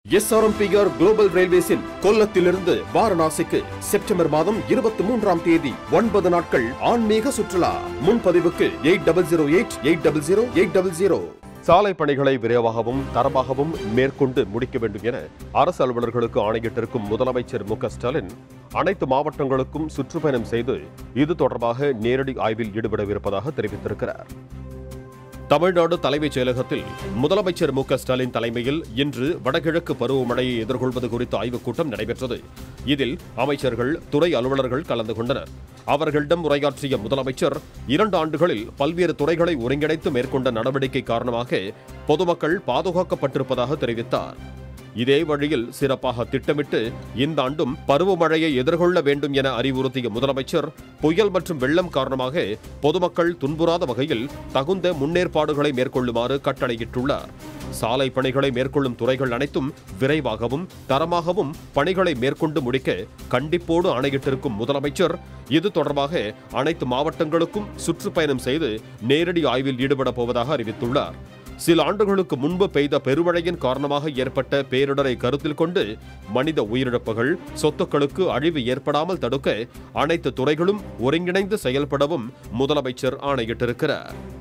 SRMPR global ரயில்வேஸின் கொல்லத்திலிருந்து வாரணாசிக்கு செப்டம்பர் மாதம் இருபத்தி மூன்றாம் தேதி ஒன்பது நாட்கள் ஆன்மீக சுற்றுலா முன்பதிவுக்கு eight double zero eight eight double zero eight double zero சாலை பணிகளை விரைவாகவும் தரமாகவும் மேற்கொண்டு முடிக்க வேண்டும் என அரசு அலுவலர்களுக்கு ஆணையிட்டிருக்கும் முதலமைச்சர் மு க ஸ்டாலின் அனைத்து மாவட்டங்களுக்கும் சுற்றுப்பயணம் செய்து இது தொடர்பாக நேரடி ஆய்வில் ஈடுபடவிருப்பதாக தெரிவித்திருக்கிறார் தமிழ்நாடு தலைமைச் செயலகத்தில் முதலமைச்சர் மு க ஸ்டாலின் தலைமையில் இன்று வடகிழக்கு பருவமழையை எதிர்கொள்வது குறித்த ஆய்வுக் கூட்டம் நடைபெற்றது இதில் அமைச்சர்கள் துறை அலுவலர்கள் கலந்து கொண்டனர் அவர்களிடம் உரையாற்றிய முதலமைச்சர் இரண்டு ஆண்டுகளில் பல்வேறு துறைகளை ஒருங்கிணைத்து மேற்கொண்ட நடவடிக்கை காரணமாக பொதுமக்கள் பாதுகாக்கப்பட்டிருப்பதாக தெரிவித்தார் இதே வழியில் சிறப்பாக திட்டமிட்டு இந்த ஆண்டும் பருவமழையை எதிர்கொள்ள வேண்டும் என அறிவுறுத்திய முதலமைச்சர் புயல் மற்றும் வெள்ளம் காரணமாக பொதுமக்கள் துன்புறாத வகையில் தகுந்த முன்னேற்பாடுகளை மேற்கொள்ளுமாறு கட்டளையிட்டுள்ளார் சாலை பணிகளை மேற்கொள்ளும் துறைகள் அனைத்தும் விரைவாகவும் தரமாகவும் பணிகளை மேற்கொண்டு முடிக்க கண்டிப்போடு ஆணையிட்டிருக்கும் முதலமைச்சர் இது தொடர்பாக அனைத்து மாவட்டங்களுக்கும் சுற்றுப்பயணம் செய்து நேரடி ஆய்வில் ஈடுபட போவதாக அறிவித்துள்ளார் சில ஆண்டுகளுக்கு முன்பு பெய்த பெருமழையின் காரணமாக ஏற்பட்ட பேரிடரை கருத்தில் கொண்டு மனித உயிரிழப்புகள் சொத்துக்களுக்கு அழிவு ஏற்படாமல் தடுக்க அனைத்து துறைகளும் ஒருங்கிணைந்து செயல்படவும் முதலமைச்சர் ஆணையிட்டிருக்கிறார்